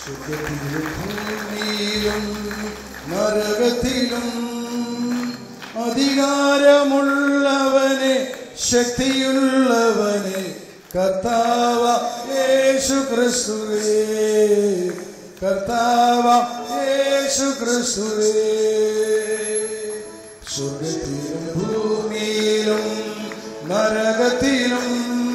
സ്വർഗ്ഗത്തിലും ഭൂമിയിലും നരകത്തിലും അധികാരമുള്ളവനെ ശക്തിയുള്ളവനെ കർത്താവ യേശു ക്രിസ്തുവേ കർത്താവ യേശു ക്രിസ്തുവേ സ്വർഗത്തിലും ഭൂമിയിലും നരകത്തിലും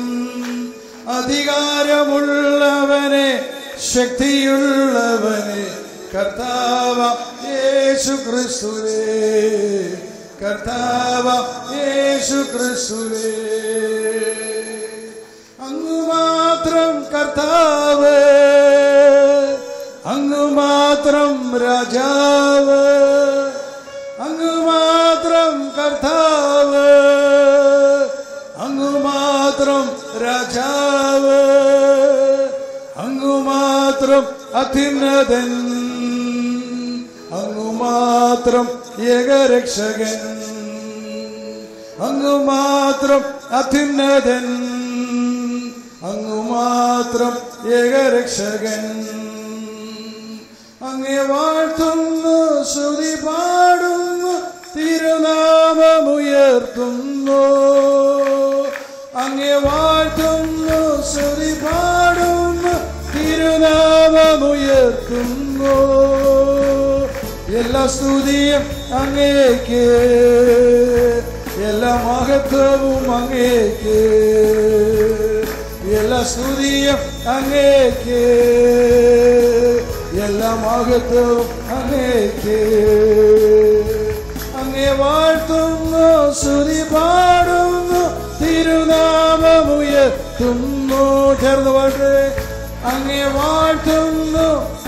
അധികാരമുള്ളവനെ ശക്തിയുള്ളവനെ കർത്താവ യേശു ക്രിസ്തുവേ കർത്താവ യേശു ക്രിസ്തുവേ അങ്ങ് മാത്രം കർത്താവ് അങ്ങ് മാത്രം രാജാവ് അങ്ങ് മാത്രം കർത്താവ് അങ്ങ് മാത്രം രാജാവ് അങ്ങ് മാത്രം അത്യുന്നതൻ അങ്ങ് മാത്രം ഏകരക്ഷകൻ അങ്ങ് മാത്രം അത്യുന്നതൻ അങ്ങ് മാത്രം ഏകരക്ഷകൻ അങ്ങേ വാഴ്ത്തുന്നു ശ്രുതി പാടുന്നു തിരുനാമമുയർത്തുന്നു അങ്ങേ വാഴ്ത്തുന്നു ശ്രുതി പാടുന്നു തിരുനാമമുയർത്തുന്നു എല്ലാ സ്തുതിയും അങ്ങേക്ക് എല്ലാ മഹത്വവും അങ്ങേക്ക് എല്ലാ സ്തുതിയും അങ്ങേക്ക് എല്ലാ മഹത്വവും അങ്ങേക്ക് അങ്ങേ വാഴ്ത്തുന്നു സ്തുതി പാടുന്നു തിരുനാമമുയർത്തുന്നു ചേർന്ന് പാട്ട് അങ്ങേ വാഴ്ത്തുന്നു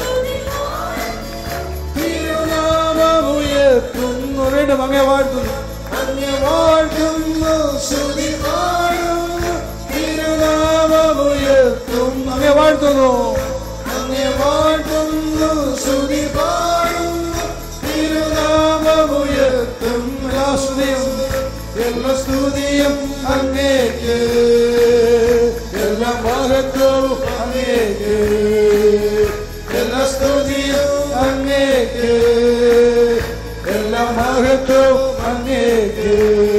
തിരുനാമമുയർത്തുന്നു വീണ്ടും അങ്ങേ വാഴ്ത്തുന്നു അങ്ങേ വാഴ്ത്തുന്നു സ്തുതി പാടുന്നു തിരുനാമമുയർത്തുന്നു അങ്ങേ വാഴ്ത്തുന്നു അങ്ങേ വാഴ്ത്തുന്നു സ്തുതി പാടുന്നു തിരുനാമമുയർത്തും എല്ലാ സ്തുതിയും എല്ലാ സ്തുതിയും അങ്ങേക്ക് എല്ലാ മഹത്വവും അങ്ങേക്ക് എല്ലാ സ്തുതിയും അങ്ങേക്ക് എല്ലാ മഹത്വവും അങ്ങേക്ക്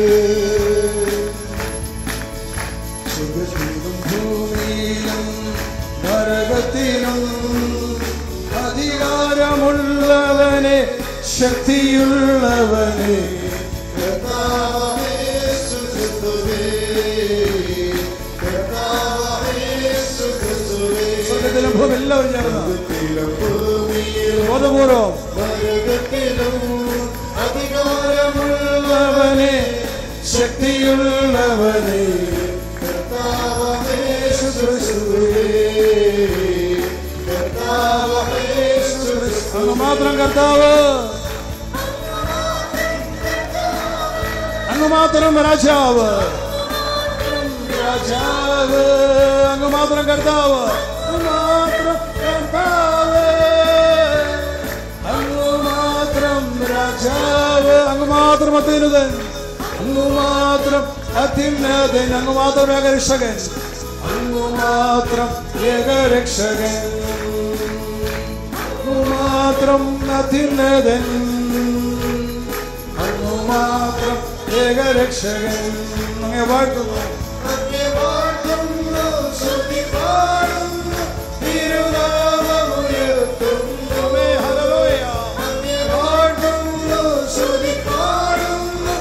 സുഖത്തിലും ഭൂമിയിലും നരകത്തിലും അധികാരമുള്ളവനെ ശക്തിയുള്ളവനെ സ്വർഗത്തിലും ഭൂമി എല്ലാവരും ചേർന്ന് ബോധപൂർവം അധികാരമുള്ളവനെ ശക്തിയുള്ളവനെ യേശു ക്രിസ്തുവേ. അങ്ങ് മാത്രം കർത്താവ് അങ്ങ് മാത്രം രാജാവ് രാജാവ് അങ്ങ് മാത്രം കർത്താവ് അങ്ങ് മാത്രം കർത്താവ് അങ്ങ് മാത്രം രാജാവ് അങ്ങ് മാത്രം അത്യുന്നതൻ അങ്ങ് മാത്രം അത്യുന്നതൻ അങ്ങ് മാത്രം ഏകരക്ഷകൻ അങ്ങ് മാത്രം ഏകരക്ഷകൻ അങ്ങ് മാത്രം അത്യുന്നതൻ അങ്ങ് മാത്രം ഏകരക്ഷകൻ അങ്ങേ വാഴ്ത്തുന്നു അങ്ങേ വാഴ്ത്തുന്നു സ്തുതി പാടുന്നു തിരുനാമമുയർത്തുന്നു ആമേ, ഹല്ലേലൂയ. അങ്ങേ വാഴ്ത്തുന്നു സ്തുതി പാടുന്നു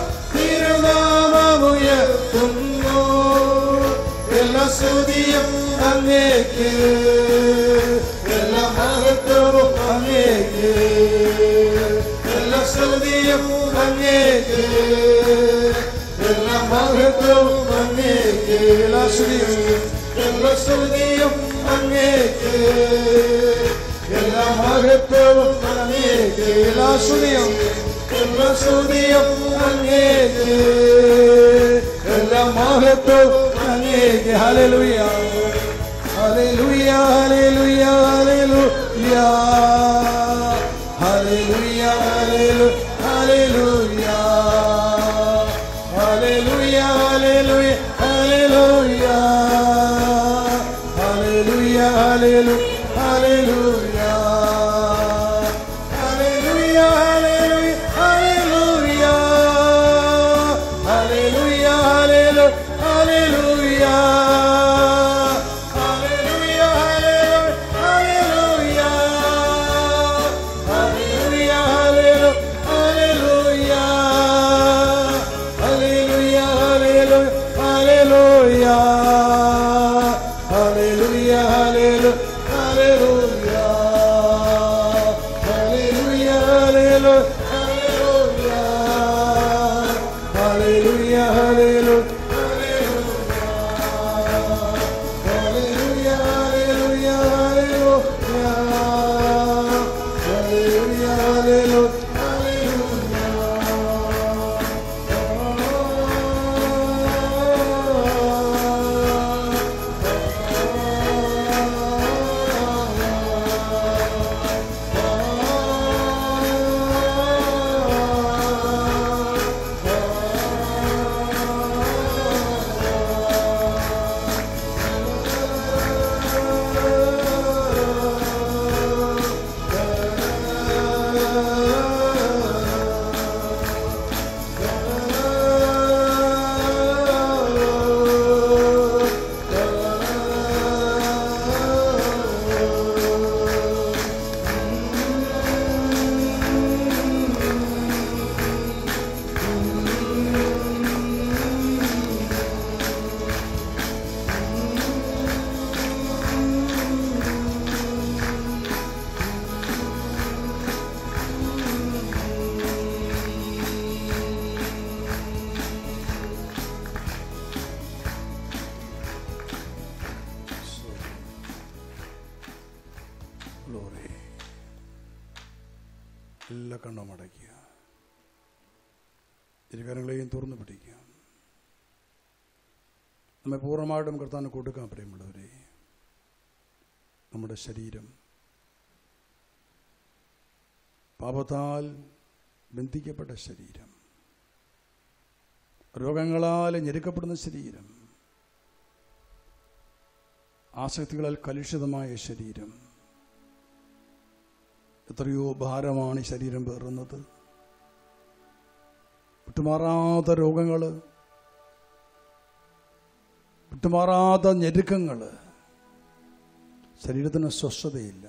തിരുനാമമുയർത്തുന്നു എല്ലാ സ്തുതിയും അങ്ങേക്ക് എല്ലാ മഹത്വവും അങ്ങേക്ക് എല്ലാ സ്തുതിയും അങ്ങേക്ക് എല്ലാ മഹത്വവും അങ്ങേക്ക് എല്ലാ സ്തുതിയും എല്ലാ സ്തുതിയും അങ്ങേക്ക് എല്ലാ മഹത്വവും അങ്ങേക്ക് എല്ലാ സ്തുതിയും എല്ലാ സ്തുതിയും അങ്ങേക്ക് എല്ലാ മഹത്വവും അങ്ങേക്ക് hallelujah hallelujah hallelujah hallelujah hallelujah hallelujah hallelujah hallelujah hallelujah hallelujah hallelujah hallelujah glory എല്ലാ കണ്ണും അടയ്ക്കുക ഇരുകരങ്ങളെയും തുറന്നു പിടിക്കുക നമ്മെ പൂർണ്ണമായിട്ടും കർത്താന് കൊടുക്കാൻ പ്രിയമുള്ളവരെ നമ്മുടെ ശരീരം പാപത്താൽ ബന്ധിക്കപ്പെട്ട ശരീരം രോഗങ്ങളാൽ ഞെരുക്കപ്പെടുന്ന ശരീരം ആസക്തികളാൽ കലുഷിതമായ ശരീരം എത്രയോ ഭാരമാണ് ഈ ശരീരം പേറുന്നത് വിട്ടുമാറാത്ത രോഗങ്ങൾ വിട്ടുമാറാത്ത ഞെരുക്കങ്ങൾ ശരീരത്തിന് സ്വസ്ഥതയില്ല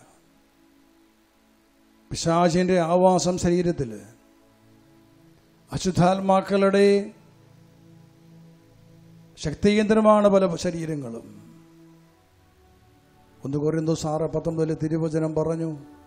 പിശാചിന്റെ ആവാസം ശരീരത്തിൽ അശുദ്ധാത്മാക്കളുടെ ശക്തികേന്ദ്രമാണ് പല ശരീരങ്ങളും ഒന്ന് കുറയുന്നു സാറ് പത്തൊമ്പതിലെ തിരുവചനം പറഞ്ഞു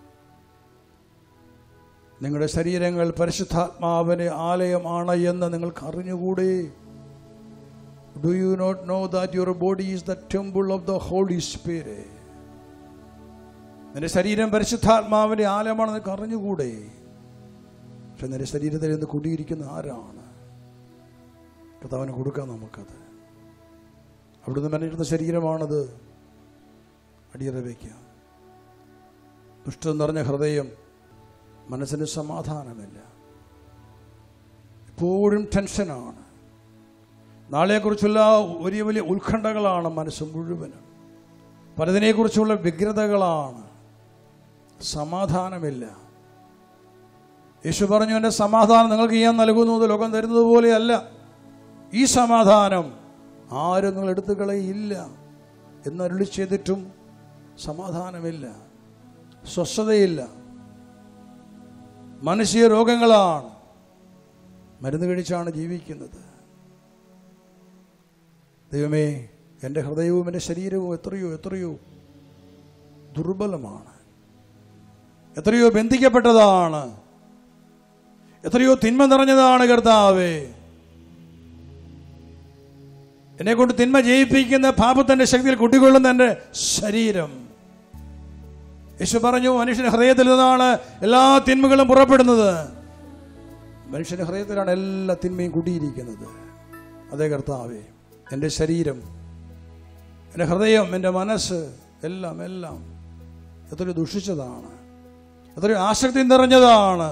നിങ്ങളുടെ ശരീരങ്ങൾ പരിശുദ്ധാത്മാവിന് ആലയമാണ് എന്ന് നിങ്ങൾക്ക് അറിഞ്ഞുകൂടെ do you not know that your body is the temple of the holy spirit നിന്റെ ശരീരം പരിശുദ്ധാത്മാവിന്റെ ആലയമാണ് നിനക്ക് അറിഞ്ഞുകൂടെ പക്ഷെ നിന്റെ ശരീരത്തിൽ നിന്ന് കുടിയിരിക്കുന്ന ആരാണ് കഥാവിന് കൊടുക്കാം നമുക്കത് അവിടുന്ന് മെനയിരുന്ന ശരീരമാണത് അടിയറ വയ്ക്കാം ദുഷ്ടം നിറഞ്ഞ ഹൃദയം മനസ്സിന് സമാധാനമില്ല എപ്പോഴും ടെൻഷനാണ് നാളെക്കുറിച്ചുള്ള വലിയ വലിയ ഉത്കണ്ഠകളാണ് മനസ്സ് മുഴുവനും പലതിനെക്കുറിച്ചുള്ള വ്യഗ്രതകളാണ് സമാധാനമില്ല യേശു പറഞ്ഞു എൻ്റെ സമാധാനം നിങ്ങൾക്ക് ഞാൻ നൽകുന്നത് ലോകം തരുന്നത് പോലെയല്ല ഈ സമാധാനം ആരും നിങ്ങൾ എടുത്തു കളയില്ല എന്നരുളി ചെയ്തിട്ടും സമാധാനമില്ല സ്വസ്ഥതയില്ല മനുഷ്യ രോഗങ്ങളാണ് മരുന്ന് കഴിച്ചാണ് ജീവിക്കുന്നത് ദൈവമേ എൻ്റെ ഹൃദയവും എൻ്റെ ശരീരവും എത്രയോ എത്രയോ ദുർബലമാണ് എത്രയോ ബന്ധിക്കപ്പെട്ടതാണ് എത്രയോ തിന്മ നിറഞ്ഞതാണ് കർത്താവേ എന്നെ കൊണ്ട് തിന്മ ജയിപ്പിക്കുന്ന പാപത്തിന്റെ ശക്തിയിൽ കുട്ടികൊള്ളുന്ന എൻ്റെ ശരീരം യേശു പറഞ്ഞു മനുഷ്യന്റെ ഹൃദയത്തിൽ നിന്നാണ് എല്ലാ തിന്മകളും പുറപ്പെടുന്നത് മനുഷ്യന്റെ ഹൃദയത്തിലാണ് എല്ലാ തിന്മയും കുടിയിരിക്കുന്നത് അതേ കർത്താവേ എൻ്റെ ശരീരം എൻ്റെ ഹൃദയം എൻ്റെ മനസ്സ് എല്ലാം എല്ലാം എത്രയോ ദുഷിച്ചതാണ് എത്രയോ ആസക്തി നിറഞ്ഞതാണ്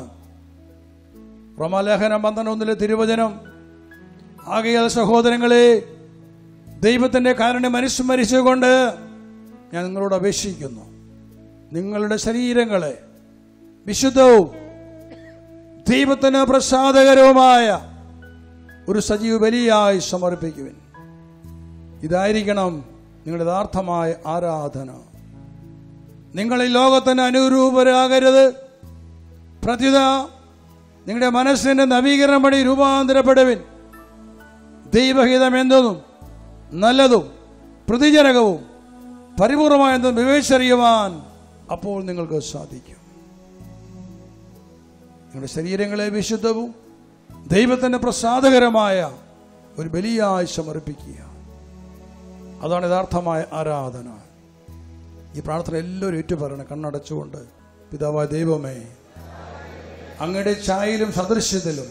റോമാലേഖനം പന്ത്രണ്ടൊന്നിലെ തിരുവചനം ആകയാൽ സഹോദരങ്ങളെ ദൈവത്തിൻ്റെ കാരുണ്യം അനുസ്മരിച്ചുകൊണ്ട് ഞാൻ നിങ്ങളോട് അപേക്ഷിക്കുന്നു നിങ്ങളുടെ ശരീരങ്ങളെ വിശുദ്ധവും ദൈവത്തിന് പ്രസാദകരവുമായ ഒരു സജീവ ബലിയായി സമർപ്പിക്കുവിൻ ഇതായിരിക്കണം നിങ്ങളുടെ യഥാർത്ഥമായ ആരാധന നിങ്ങൾ ഈ ലോകത്തിന് അനുരൂപരാകരുത് പ്രത്യുത നിങ്ങളുടെ മനസ്സിന്റെ നവീകരണം വഴി രൂപാന്തരപ്പെടുവിൻ ദൈവഹിതം എന്തെന്നും നല്ലതും പ്രതിജനകവും പരിപൂർണമായെന്നും വിവേചറിയുവാൻ അപ്പോൾ നിങ്ങൾക്ക് സാധിക്കും നിങ്ങളുടെ ശരീരങ്ങളെ വിശുദ്ധവും ദൈവത്തിന് പ്രസാദകരമായ ഒരു ബലിയായി സമർപ്പിക്കുക അതാണ് യഥാർത്ഥമായ ആരാധന ഈ പ്രാർത്ഥന എല്ലാവരും ഏറ്റുപറയണം കണ്ണടച്ചുകൊണ്ട് പിതാവായ ദൈവമേ അങ്ങയുടെ ഛായയിലും സദൃശ്യത്തിലും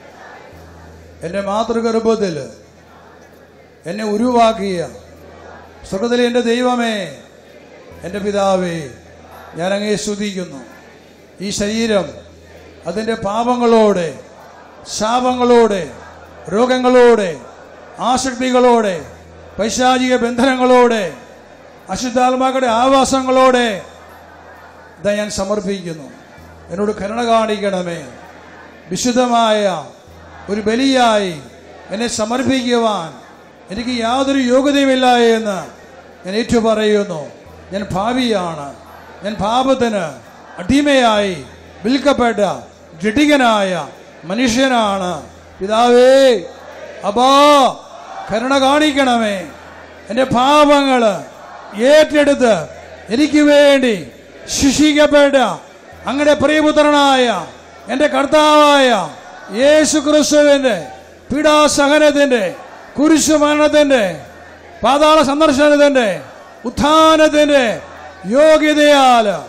എൻ്റെ മാതൃഗർഭത്തിൽ എന്നെ ഉരുവാക്കിയ സ്വർഗത്തിലെ എൻ്റെ ദൈവമേ എൻ്റെ പിതാവേ ഞാൻ അങ്ങേ സ്തുതിക്കുന്നു ഈ ശരീരം അതിൻ്റെ പാപങ്ങളോടെ ശാപങ്ങളോടെ രോഗങ്ങളോടെ ആസക്തികളോടെ പൈശാചിക ബന്ധനങ്ങളോടെ അശുദ്ധാത്മാക്കളുടെ ആവാസങ്ങളോടെ ഇതാ ഞാൻ സമർപ്പിക്കുന്നു എന്നോട് കരുണ കാണിക്കണമേ വിശുദ്ധമായ ഒരു ബലിയായി എന്നെ സമർപ്പിക്കുവാൻ എനിക്ക് യാതൊരു യോഗ്യതയുമില്ല എന്ന് ഞാൻ ഏറ്റു പറയുന്നു ഞാൻ ഭാവിയാണ് ഞാൻ പാപത്തിന് അടിമയായി വിൽക്കപ്പെട്ട ജഡികനായ മനുഷ്യനാണ് പിതാവേ അബാ കരുണ കാണിക്കണമേ എൻ്റെ പാപങ്ങൾ ഏറ്റെടുത്ത് എനിക്ക് വേണ്ടി ശിക്ഷിക്കപ്പെട്ട അങ്ങയുടെ പ്രിയപുത്രനായ എൻ്റെ കർത്താവായ യേശു ക്രിസ്തുവിൻ്റെ പീഡാസഹനത്തിൻ്റെ കുരിശുമരണത്തിൻ്റെ പാതാള സന്ദർശനത്തിൻ്റെ ഉത്ഥാനത്തിൻ്റെ യോഗ്യതയാൽ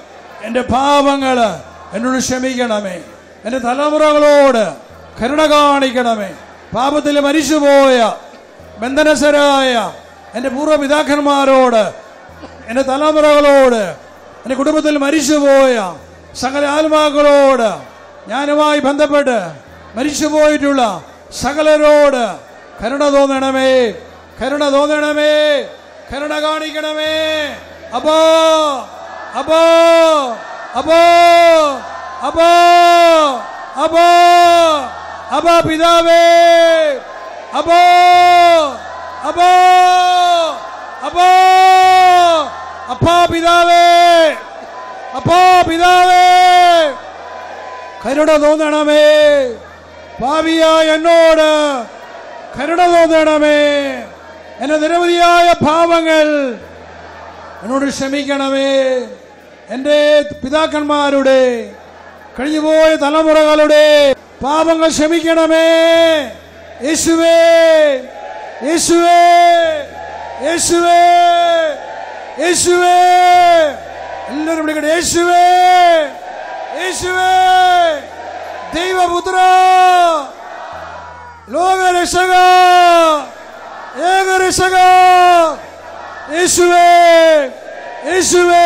എന്റെ പാപങ്ങള് എന്നോട് ക്ഷമിക്കണമേ എന്റെ തലമുറകളോട് കരുണ കാണിക്കണമേ പാപത്തിൽ മരിച്ചുപോയ ബന്ധനസരായ എന്റെ പൂർവ്വപിതാക്കന്മാരോട് എന്റെ തലമുറകളോട് എന്റെ കുടുംബത്തിൽ മരിച്ചുപോയ സകല ആത്മാക്കളോട് ഞാനുമായി ബന്ധപ്പെട്ട് മരിച്ചുപോയിട്ടുള്ള സകലരോട് കരുണ തോന്നണമേ കരുണ തോന്നണമേ കരുണ കാണിക്കണമേ അപ്പോ അപ്പോ അപ്പോ അപ്പോ അപ്പോ അപ്പോ പിതാവേ അപ്പോ അപ്പോ അപ്പോ അപ്പാ പിതാവേ അപ്പോ പിതാവേ കരുണ തോന്നണമേ പാവിയായ എന്നോട് കരുണ തോന്നണമേ എന്റെ നിരവധിയായ പാപങ്ങൾ എന്നോട് ക്ഷമിക്കണമേ എൻ്റെ പിതാക്കന്മാരുടെ കഴിഞ്ഞുപോയ തലമുറകളുടെ പാപങ്ങൾ ക്ഷമിക്കണമേ യേശുവേ യേശുവേ യേശുവേ യേശുവേ എല്ലാവരും വിളിക്കട്ടെ യേശുവേ യേശുവേ ദൈവപുത്ര ലോകരക്ഷക ഏകരക്ഷക യേശുവേ യേശുവേ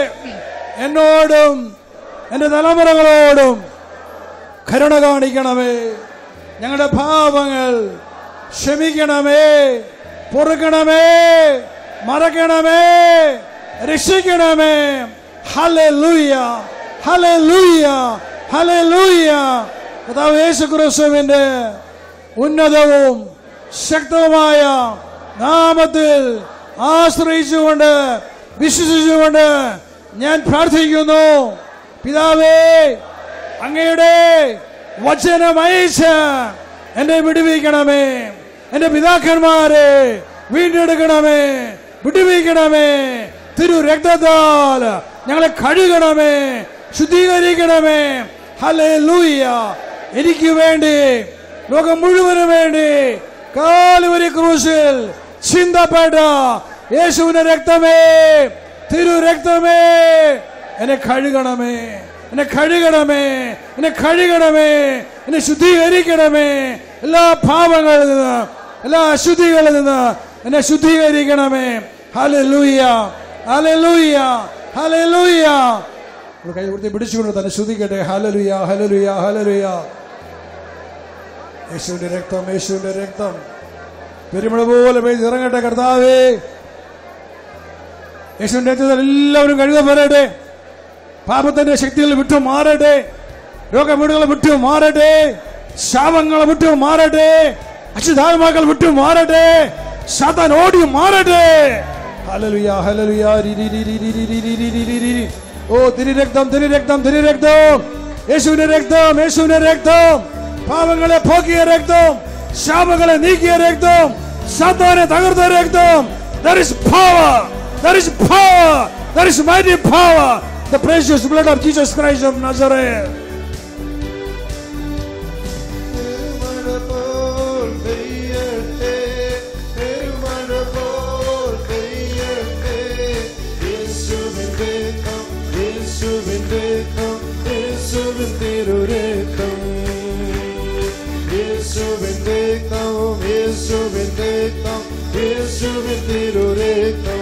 എന്നോടും എൻ്റെ തലമുറകളോടും കരുണ കാണിക്കണമേ ഞങ്ങളുടെ പാപങ്ങൾ ക്ഷമിക്കണമേ പൊറുക്കണമേ മറക്കണമേ രക്ഷിക്കണമേ ഹല്ലേലൂയ ഹല്ലേലൂയ ഹല്ലേലൂയ കർത്താവ് യേശു ക്രിസ്തുവിന്റെ ഉന്നതവും ശക്തവുമായ നാമത്തിൽ ആശ്രയിച്ചുകൊണ്ട് വിശ്വസിച്ചുകൊണ്ട് ഞാൻ പ്രാർത്ഥിക്കുന്നു പിതാവേ അങ്ങയുടെ വചനം അയച്ച് എന്നെ വിടുവിക്കണമേ എന്റെ പിതാക്കന്മാരെ വീണ്ടെടുക്കണമേ വിടുവിക്കണമേ തിരു രക്തത്താൽ ഞങ്ങളെ കഴുകണമേ ശുദ്ധീകരിക്കണമേ ഹലേ ലൂയ്യ എനിക്ക് വേണ്ടി ലോകം മുഴുവന് വേണ്ടി കാലുവരി ക്രൂശിൽ ചിന്തപ്പെട്ട യേശുവിന്റെ രക്തമേ തിരു രക്തമേ എന്നെ കഴുകണമേ എന്നെ കഴുകണമേ എന്നെ കഴുകണമേ എന്നെ ശുദ്ധീകരിക്കണമേ എല്ലാ പാപങ്ങളിൽ നിന്ന് എല്ലാ അശുദ്ധികളിൽ നിന്ന് എന്നെ ശുദ്ധീകരിക്കണമേ ഹല്ലേലൂയ ഹല്ലേലൂയ ഹല്ലേലൂയ നമ്മൾ കൈ കൊടുത്ത് പിടിച്ചുകൊണ്ട് തന്നെ ശ്രുതിക്കട്ടെ ഹല്ലേലൂയ ഹല്ലേലൂയ ഹല്ലേലൂയ യേശുവിന്റെ രക്തം യേശുവിന്റെ രക്തം പെരുമഴ പോലെ പെയ്ത് ഇറങ്ങട്ടെ കർത്താവേ യേശുവിന്റെ രക്തത്തിൽ എല്ലാവരും കഴുകപ്പെടട്ടെ പാപത്തിന്റെ ശക്തികൾ വിട്ടു മാറട്ടെ രോഗവീടുകൾ വിട്ടു മാറട്ടെ ശാപങ്ങൾ വിട്ടു മാറട്ടെ അശുദ്ധാത്മാക്കൾ വിട്ടു മാറട്ടെ സാത്താൻ ഓടി മാറട്ടെ ഹല്ലേലൂയ ഹല്ലേലൂയ രി രി രി രി രി രി രി രി രി രി രി രി. ഓ തിരി രക്തം തിരി രക്തം തിരി രക്തം യേശുവിന്റെ രക്തം യേശുവിന്റെ രക്തം പാപങ്ങളെ പോക്കിയ രക്തം ശാപങ്ങളെ നീക്കിയ രക്തം സാത്താനെ തകർത്ത രക്തം There is power. There is power. There is mighty power. The precious blood of Jesus Christ of Nazareth. പെരുമഴ പോൽ പെയ്യട്ടെ പെരുമഴ പോൽ പെയ്യട്ടെ യേശുവിൻ രക്തം യേശുവിൻ രക്തം യേശുവിൻ തിരുരക്തം യേശുവിൻ രക്തം യേശുവിൻ രക്തം യേശുവിൻ തിരുരക്തം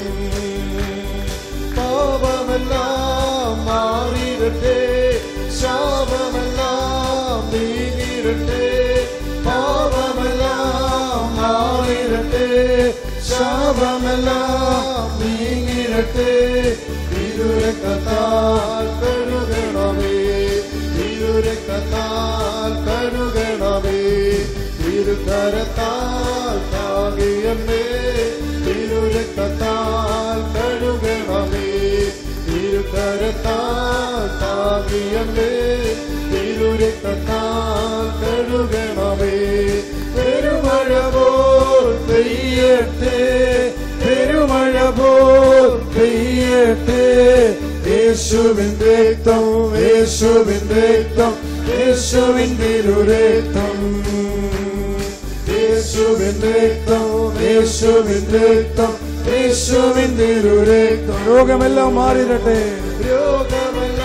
പാപമെല്ലാം മാറിയിരട്ടെ ശാപമെല്ലാം നീങ്ങിരട്ടെ പാപമെല്ലാം മാറിയിരട്ടെ ശാപമെല്ലാം നീങ്ങിരട്ടെ തിരുരക്കത്താൽ കഴുകണമേ തിരുരക്കത്താൽ കഴുകണമേ തിരുക്കരത്താൽ താകിയമ്മേ തിരുരക്കത്താൽ കഴുകണമേ തിരുക്കരത്താൽ താകിയമ്മേ തിരുരക്കത്താൽ കഴുകണമേ പെരുമഴ പോൽ പെയ്യട്ടെ പെരുമഴ പോൽ പെയ്യട്ടെ യേശുവിൻ രക്തം യേശുവിൻ രക്തം യേശുവിൻ തിരുരക്തം യേശുവിൻ രക്തം യേശുവിൻ രക്തം യേശുവിൻ തിരുരക്തം രോഗമെല്ലാം മാറിയിരട്ടെ രോഗമെല്ലാം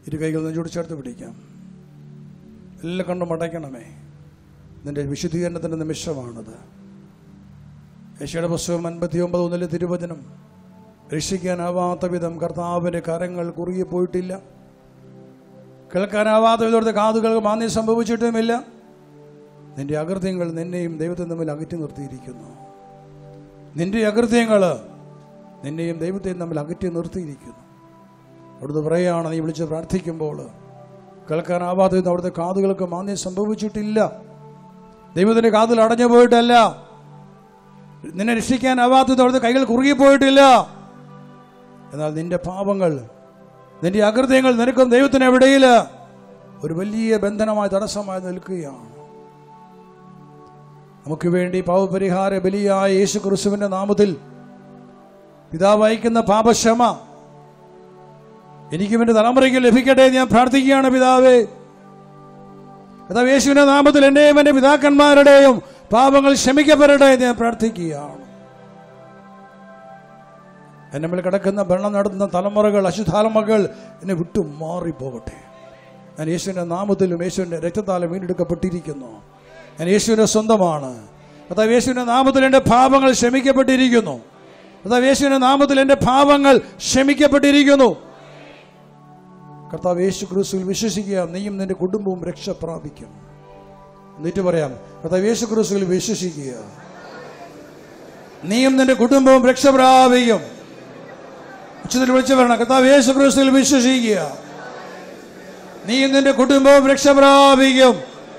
ഇരു കൈകൾ നെഞ്ചോട് ചേർത്ത് പിടിക്കാം എല്ലാം കണ്ടും അടയ്ക്കണമേ നിന്റെ വിശുദ്ധീകരണത്തിൻ്റെ നിമിഷമാണത് യശയുടെ പുസ്തകം അൻപത്തി ഒമ്പത് ഒന്നിലെ തിരുവചനം രക്ഷിക്കാനാവാത്ത വിധം കർത്താവിൻ്റെ കരങ്ങൾ കുറുകി പോയിട്ടില്ല കേൾക്കാനാവാത്ത വിധത്തെ കാതുകൾക്ക് മാന്യം സംഭവിച്ചിട്ടുമില്ല നിന്റെ അകൃത്യങ്ങൾ നിന്നെയും ദൈവത്തെ തമ്മിൽ അകറ്റി നിർത്തിയിരിക്കുന്നു നിന്റെ അകൃത്യങ്ങൾ നിന്നെയും ദൈവത്തെയും തമ്മിൽ അകറ്റി നിർത്തിയിരിക്കുന്നു അവിടുന്ന് പറയുകയാണ് നീ വിളിച്ച് പ്രാർത്ഥിക്കുമ്പോൾ കേൾക്കാനാവാത്ത വിധം അവിടുത്തെ കാതുകൾക്ക് മാന്യം സംഭവിച്ചിട്ടില്ല ദൈവത്തിന്റെ കാതിൽ അടഞ്ഞു പോയിട്ടല്ല നിന്നെ രക്ഷിക്കാനാവാത്തത് അവിടുത്തെ കൈകൾ കുറുകി പോയിട്ടില്ല എന്നാൽ നിന്റെ പാപങ്ങൾ നിന്റെ അകൃത്യങ്ങൾ നിനക്കും ദൈവത്തിന് ഇടയിൽ ഒരു വലിയ ബന്ധനമായി തടസ്സമായി നിൽക്കുകയാണ് നമുക്ക് വേണ്ടി പാവപരിഹാര ബലിയായ യേശു ക്രിസ്തുവിന്റെ നാമത്തിൽ പിതാവ് അയക്കുന്ന പാപക്ഷമ എനിക്കും എന്റെ തലമുറയ്ക്ക് ലഭിക്കട്ടെ എന്ന് ഞാൻ പ്രാർത്ഥിക്കുകയാണ് പിതാവേ കഥാ യേശുവിന്റെ നാമത്തിൽ എന്റെയും എന്റെ പിതാക്കന്മാരുടെയും പാപങ്ങൾ ക്ഷമിക്കപ്പെടട്ടെ എന്ന് ഞാൻ പ്രാർത്ഥിക്കുകയാണ് എന്നെ മേൽ കിടക്കുന്ന ഭരണം നടത്തുന്ന തലമുറകൾ അശുദ്ധാത്മകൾ എന്നെ വിട്ടു മാറിപ്പോകട്ടെ ഞാൻ യേശുവിന്റെ നാമത്തിലും യേശുവിന്റെ രക്തത്താലും വീണ്ടെടുക്കപ്പെട്ടിരിക്കുന്നു ഞാൻ യേശുവിന്റെ സ്വന്തമാണ് കഥാവ് യേശുവിന്റെ നാമത്തിൽ എൻ്റെ പാപങ്ങൾ ക്ഷമിക്കപ്പെട്ടിരിക്കുന്നു കഥാവ് യേശുവിന്റെ നാമത്തിൽ എൻ്റെ പാപങ്ങൾ ക്ഷമിക്കപ്പെട്ടിരിക്കുന്നു കർത്താവ് യേശു ക്രിസ്തുവിൽ വിശ്വസിക്കുക നീയും നിന്റെ കുടുംബവും രക്ഷ പ്രാപിക്കും എന്നിട്ട് പറയാം കർത്താവ് യേശു ക്രിസ്തുവിൽ വിശ്വസിക്കുക നീയും നിന്റെ കുടുംബവും രക്ഷ പ്രാപിക്കും ഉച്ചത്തിൽ വിളിച്ചു പറയണം കർത്താവ് യേശു ക്രിസ്തുവിൽ വിശ്വസിക്കുക നീയും നിന്റെ കുടുംബവും രക്ഷ പ്രാപിക്കും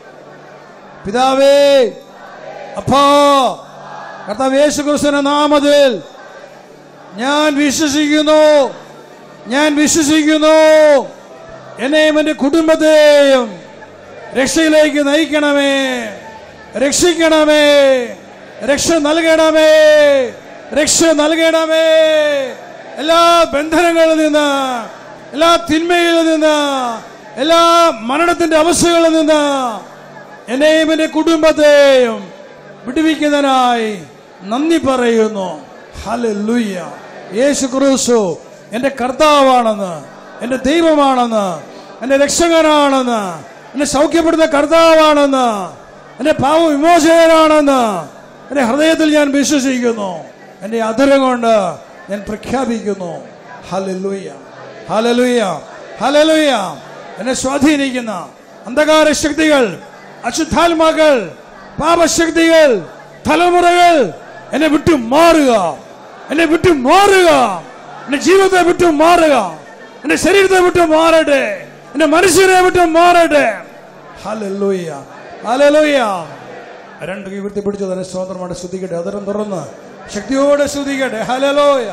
പിതാവേ അപ്പാ കർത്താവ് യേശു ക്രിസ്തുവിന്റെ നാമത്തിൽ ഞാൻ വിശ്വസിക്കുന്നു ഞാൻ വിശ്വസിക്കുന്നു എന്നെയും എൻ്റെ കുടുംബത്തെയും രക്ഷയിലേക്ക് നയിക്കണമേ രക്ഷിക്കണമേ രക്ഷ നൽകണമേ രക്ഷ നൽകണമേ എല്ലാ ബന്ധനങ്ങളിൽ നിന്ന് എല്ലാ തിന്മയിൽ നിന്ന് എല്ലാ മരണത്തിന്റെ അവസ്ഥകളിൽ നിന്ന് എന്നെയും എൻ്റെ കുടുംബത്തെയും വിടുവിക്കുന്നതിനായി നന്ദി പറയുന്നു ഹല്ലേലൂയ യേശു ക്രിസ്തു എൻ്റെ കർത്താവാണെന്ന് എൻ്റെ ദൈവമാണെന്ന് എൻ്റെ രക്ഷകനാണെന്ന് എന്നെ സൗഖ്യപ്പെടുന്ന കർത്താവാണെന്ന് എൻ്റെ പാവ വിമോചകനാണെന്ന് എൻ്റെ ഹൃദയത്തിൽ ഞാൻ വിശ്വസിക്കുന്നു എൻ്റെ അധരം കൊണ്ട് ഞാൻ പ്രഖ്യാപിക്കുന്നു ഹലലുയ ഹലലുയ ഹലലുയ എന്നെ സ്വാധീനിക്കുന്ന അന്ധകാര ശക്തികൾ അശുദ്ധാത്മാക്കൾ പാപശക്തികൾ തലമുറകൾ എന്നെ വിട്ടു മാറുക എന്നെ വിട്ടു മാറുക എന്റെ ജീവിതത്തെ വിട്ടു മാറുക എന്റെ ശരീരത്തെ വിട്ടു മാറട്ടെ എന്റെ മനുഷ്യരെ വിട്ടു മാറട്ടെ ഹല്ലേലൂയ ഹല്ലേലൂയ രണ്ട് കൈ വിട്ട് പിടിച്ചു തന്നെ സ്വതന്ത്രമായിട്ട് ശ്രദ്ധിക്കട്ടെ അതരം തുറന്ന് ശക്തിയോടെ ശ്രദ്ധിക്കട്ടെ ഹല്ലേലൂയ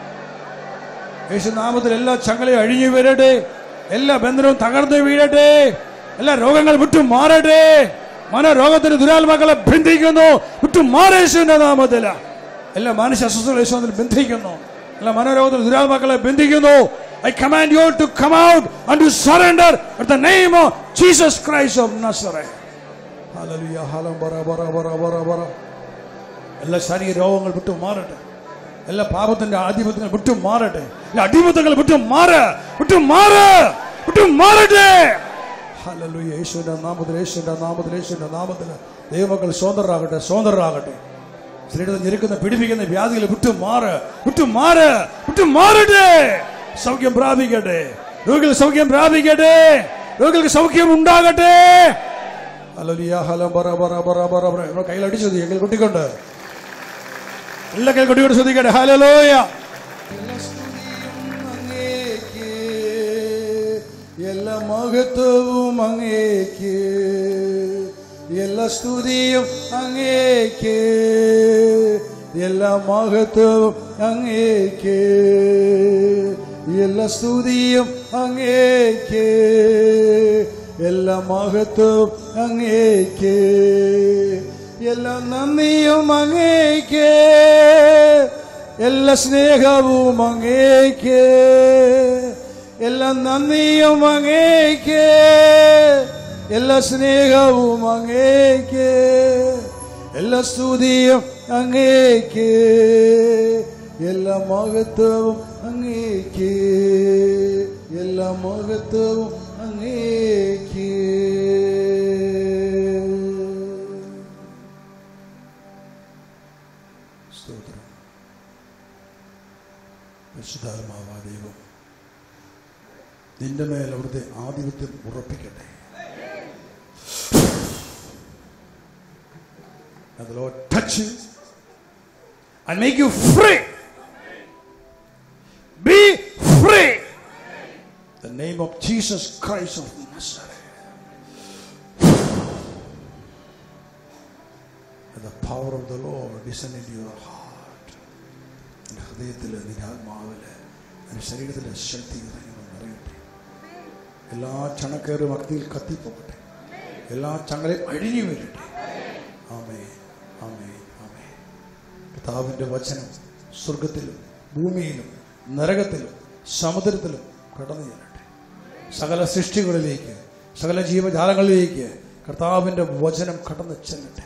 യേശു നാമത്തിൽ എല്ലാ ചങ്ങലയും അഴിഞ്ഞു വരട്ടെ എല്ലാ ബന്ധനവും തകർന്നു വീഴട്ടെ എല്ലാ രോഗങ്ങൾ വിട്ടു മാറട്ടെ മനോരോഗത്തിന് ദുരാത്മാക്കളെ ബന്ധിക്കുന്നു വിട്ടു മാറേശുവിന്റെ നാമത്തില എല്ലാ മാനസിക അസ്വസ്ഥകൾ യേശുവിൽ ബന്ധിക്കുന്നു എല്ലാ മനോരോഗത്തിന് ദുരാത്മാക്കളെ ബന്ധിക്കുന്നു I command you to come out and to surrender at the name of Jesus Christ of Nazareth hallelujah ഹലം ബറ ബറ ബറ ബറ ബറ എല്ലാ ശാരീരിക രോഗങ്ങൾ വിട്ടു മാറട്ടെ എല്ലാ പാപത്തിന്റെ ആധിപത്യങ്ങൾ വിട്ടു മാറട്ടെ എല്ലാ അടിമത്തങ്ങൾ വിട്ടു മാറ വിട്ടു മാറ വിട്ടു മാറട്ടെ ഹല്ലേലൂയ യേശുവിന്റെ നാമത്തിൽ യേശുവിന്റെ നാമത്തിൽ യേശുവിന്റെ നാമത്തിൽ ദൈവമക്കൾ സ്വതന്ത്രരാകട്ടെ സ്വതന്ത്രരാകട്ടെ ശരീരത്തിൽ ഞെരുക്കുന്ന പിടിപ്പിക്കുന്ന വ്യാധികൾ വിട്ടു മാറ് വിട്ടു മാറ് വിട്ടു മാറട്ടെ സൗഖ്യം പ്രാപിക്കട്ടെ രോഗികൾ സൗഖ്യം പ്രാപിക്കട്ടെ രോഗികൾക്ക് സൗഖ്യം ഉണ്ടാകട്ടെ ഹല്ലേലൂയ ഹലം ബറ ബറ ബറ ബറ ബറ നമ്മുടെ കയ്യിൽ അടിച്ചത് എങ്കിൽ കുട്ടിക്കൊണ്ട് എല്ലാ കൈ കൊട്ടിക്കൊണ്ട് ശ്രദ്ധിക്കട്ടെ ഹല്ലേലൂയ എല്ലാ സ്തുതിയും അങ്ങേക്ക് എല്ലാ മഹത്വവും അങ്ങേക്ക് എല്ലാ സ്തുതിയും അങ്ങേക്ക് എല്ലാ മഹത്വവും അങ്ങേക്ക് എല്ലാ സ്തുതിയും അങ്ങേക്ക് എല്ലാ മഹത്വവും അങ്ങേക്ക് എല്ലാ നന്ദിയും അങ്ങേക്ക് എല്ലാ സ്നേഹവും അങ്ങേക്ക് എല്ലാ നന്ദിയും അങ്ങേക്ക് എല്ലാ സ്നേഹവും അങ്ങേക്ക് എല്ലാ സ്തുതിയും അങ്ങേക്ക് എല്ലാ മഹത്വവും അങ്ങേക്ക് എല്ലാ മഹത്വവും അങ്ങേക്ക് സ്തോത്രം പരിശുദ്ധാത്മാവാ ദൈവം നിന്റെ മേൽ അവിടുത്തെ ആധിപത്യം ഉറപ്പിക്കട്ടെ And the Lord touch you and make you free. Be free. The name of Jesus Christ of Nazareth. And the power of the Lord descend into your heart. നിന്റെ ഹൃദയത്തിൽ നിന്റെ ആത്മാവില് നിന്റെ ശരീരത്തിലെ ശക്തി ഇറങ്ങി നിറയട്ടെ എല്ലാ ചണക്കേറും അഗ്നിയിൽ കത്തിപ്പോകട്ടെ എല്ലാ ചങ്ങലയും അഴിഞ്ഞു വരട്ടെ ആമേ ആമേ ആമേ കർത്താവിൻ്റെ വചനം സ്വർഗത്തിലും ഭൂമിയിലും നരകത്തിലും സമുദ്രത്തിലും കടന്നു ചെല്ലട്ടെ സകല സൃഷ്ടികളിലേക്ക് സകല ജീവജാലങ്ങളിലേക്ക് കർത്താവിൻ്റെ വചനം കടന്നു ചെല്ലട്ടെ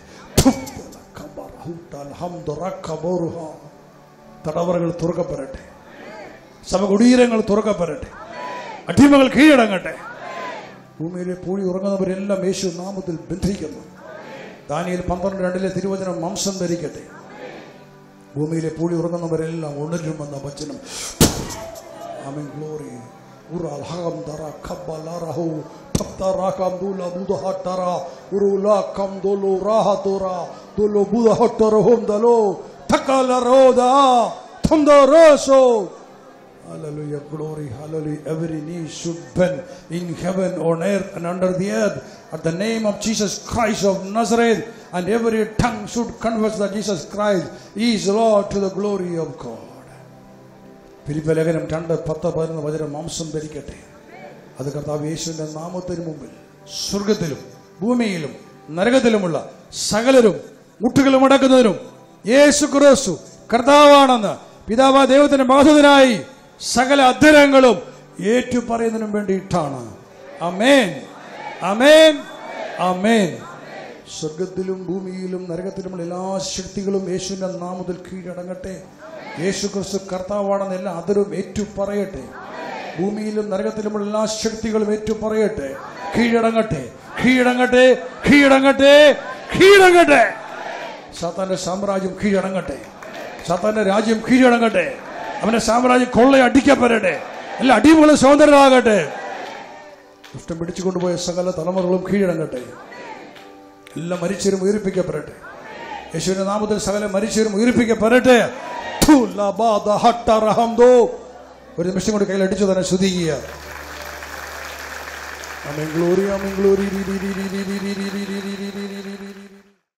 തടവറകൾ തുറക്കപ്പെടട്ടെ സഭകുടീരങ്ങൾ തുറക്കപ്പെടട്ടെ അടിമകൾ കീഴടങ്ങട്ടെ ഭൂമിയിലെ പൂഴി ഉറങ്ങുന്നവരെല്ലാം യേശു നാമത്തിൽ ബന്ധിക്കുന്നു ദാനിയിൽ പന്ത്രണ്ട് രണ്ടിലെ തിരുവചനം മാംസം ധരിക്കട്ടെ ഭൂമിയിലെ പൂഴി ഉറങ്ങുന്നവരെല്ലാം ഉണരുമെന്ന വചനം ആമേൻ ഗ്ലോറി ഉറാൽ ഹകം ദറ ഖബ്ബലറഹു തബ്തറകം ദുല ബുദഹതറ ഉറുല കം ദുലു റഹതുറ ദുലു ബുദഹതറഹും ദലോ തകലറോദ തംദറസോ Hallelujah, glory, hallelujah. Every knee should bend in heaven, on earth, and under the earth at the name of Jesus Christ of Nazareth, and every tongue should confess that Jesus Christ is Lord to the glory of God. ഫിലിപ്പ ലേഖനം രണ്ട് പത്ത് പതിനൊന്ന് വചനം മാംസം ധരിക്കട്ടെ അത് കർത്താവ് യേശുവിന്റെ നാമത്തിന് മുമ്പിൽ സ്വർഗത്തിലും ഭൂമിയിലും നരകത്തിലുമുള്ള സകലരും മുട്ടുകളും അടക്കുന്നതിനും യേശു ക്രിസ്തു കർത്താവാണെന്ന് പിതാവ് ദൈവത്തിന്റെ മഹത്വത്തിനായി സകല അധരങ്ങളും ഏറ്റുപറയുന്നതിനും വേണ്ടിയിട്ടാണ് അമേൻ അമേൻ അമേൻ സ്വർഗത്തിലും ഭൂമിയിലും നരകത്തിലുമുള്ള എല്ലാ ശക്തികളും യേശുവിന്റെ നാമത്തിൽ കീഴടങ്ങട്ടെ യേശു ക്രിസ്തു കർത്താവാണെന്ന് എല്ലാ അതിരും ഏറ്റുപറയട്ടെ ഭൂമിയിലും നരകത്തിലുമുള്ള എല്ലാ ശക്തികളും ഏറ്റുപറയട്ടെ കീഴടങ്ങട്ടെ കീഴടങ്ങട്ടെ കീഴടങ്ങട്ടെ കീഴടങ്ങട്ടെ സാത്താന്റെ സാമ്രാജ്യം കീഴടങ്ങട്ടെ സാത്താന്റെ രാജ്യം കീഴടങ്ങട്ടെ അവന്റെ സാമ്രാജ്യം കൊള്ളയടിക്കപ്പെടട്ടെ എല്ലാ അടിമകളും സ്വതന്ത്രരാകട്ടെ ദുഷ്ടം പിടിച്ചുകൊണ്ടുപോയ സകല തലമുറകളും കീഴടങ്ങട്ടെ എല്ലാം മരിച്ചവരും ഉയർപ്പിക്കപ്പെടട്ടെ യേശുവിന്റെ നാമത്തിൽ സകല മരിച്ചവരും ഉയർപ്പിക്കപ്പെടട്ടെ ഥു ലബാദ ഹട്ട റഹംദോ. ഒരു നിമിഷം കൊണ്ട് കയ്യിൽ അടിച്ചു തന്നെ ശ്രുതിക്കുക ആമേൻ ഗ്ലോറി ആമേൻ ഗ്ലോറി രീ രീ രീ രീ രീ രീ രീ